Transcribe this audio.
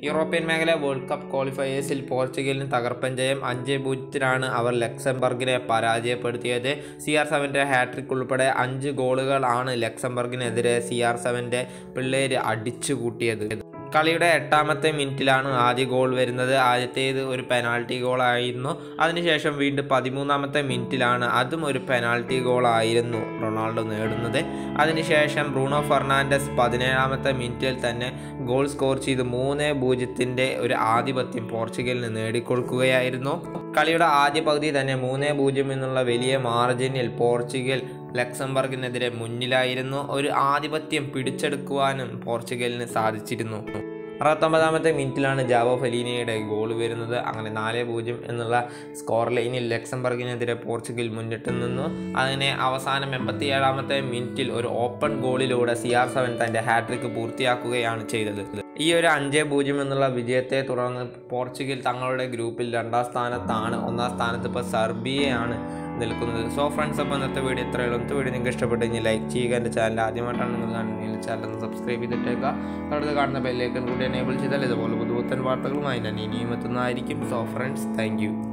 European മേഖല world cup ക്വാളിഫയേഴ്സിൽ പോർച്ചുഗലിന് തകർപ്പൻ ജയം അഞ്ച് പൂജ്യത്തിനാണ് അവർ ലക്സംബർഗിനെ പരാജയപ്പെടുത്തിയത് സി ആർ സെവൻ്റെ ഹാട്രിക് ഉൾപ്പെടെ അഞ്ച് ഗോളുകളാണ് ലക്സംബർഗിനെതിരെ സി ആർ സെവൻ്റെ പിള്ളേര് അടിച്ചു കൂട്ടിയത് കളിയുടെ എട്ടാമത്തെ മിനിറ്റിലാണ് ആദ്യ ഗോൾ വരുന്നത് ആദ്യത്തേത് ഒരു പെനാൾട്ടി ഗോളായിരുന്നു അതിനുശേഷം വീണ്ടും പതിമൂന്നാമത്തെ മിനിറ്റിലാണ് അതും ഒരു പെനാൾട്ടി ഗോളായിരുന്നു റൊണാൾഡോ നേടുന്നത് അതിനുശേഷം ബ്രൂണോ ഫെർണാണ്ടസ് പതിനേഴാമത്തെ മിനിറ്റിൽ തന്നെ ഗോൾ സ്കോർ ചെയ്ത് മൂന്ന് പൂജ്യത്തിൻ്റെ ഒരു ആധിപത്യം പോർച്ചുഗലിന് നേടിക്കൊടുക്കുകയായിരുന്നു കളിയുടെ ആദ്യ പകുതി തന്നെ മൂന്ന് പൂജ്യം എന്നുള്ള വലിയ മാർജിനിൽ പോർച്ചുഗൽ ലക്സംബർഗിനെതിരെ മുന്നിലായിരുന്നു ഒരു ആധിപത്യം പിടിച്ചെടുക്കുവാനും പോർച്ചുഗലിന് സാധിച്ചിരുന്നു അറുപത്തൊമ്പതാമത്തെ മിനിറ്റിലാണ് ജാവോ ഫലീനയുടെ ഗോൾ വരുന്നത് അങ്ങനെ നാല് പൂജ്യം എന്നുള്ള സ്കോർ ലൈനിൽ ലക്സംബർഗിനെതിരെ പോർച്ചുഗൽ മുന്നിട്ട് നിന്നു അങ്ങനെ അവസാനം എൺപത്തി ഏഴാമത്തെ മിനിറ്റിൽ ഒരു ഓപ്പൺ ഗോളിലൂടെ സി ആർ സെവൻ തൻ്റെ ഹാട്രിക്ക് പൂർത്തിയാക്കുകയാണ് ചെയ്തത് ഈ ഒരു അഞ്ച് പൂജ്യം എന്നുള്ള വിജയത്തെ തുടർന്ന് പോർച്ചുഗൽ തങ്ങളുടെ ഗ്രൂപ്പിൽ രണ്ടാം സ്ഥാനത്താണ് ഒന്നാം സ്ഥാനത്ത് ഇപ്പോൾ സെർബിയയാണ് നിൽക്കുന്നത് സോ ഫ്രണ്ട്സ് അപ്പോൾ ഇന്നത്തെ വീഡിയോ ഇത്രയുള്ളൂ ഇന്നത്തെ വീഡിയോ നിങ്ങൾക്ക് ഇഷ്ടപ്പെട്ടു കഴിഞ്ഞാൽ ലൈക്ക് ചെയ്യുക എൻ്റെ ചാനൽ ആദ്യമായിട്ടാണ് നിങ്ങൾ കാണുന്നതെങ്കിൽ ചാനൽ ഒന്ന് സബ്സ്ക്രൈബ് ചെയ്തിട്ടേക്കുക തുടർന്ന് കാണുന്ന ബെല്ലേക്കൻ കൂടി എനേബിൾ ചെയ്താൽ ഇതുപോലെ പുതുപുത്തൻ വാർത്തകളുമായി ഞാൻ ഇനിയും എത്തുന്നതായിരിക്കും സോ ഫ്രണ്ട്സ് താങ്ക്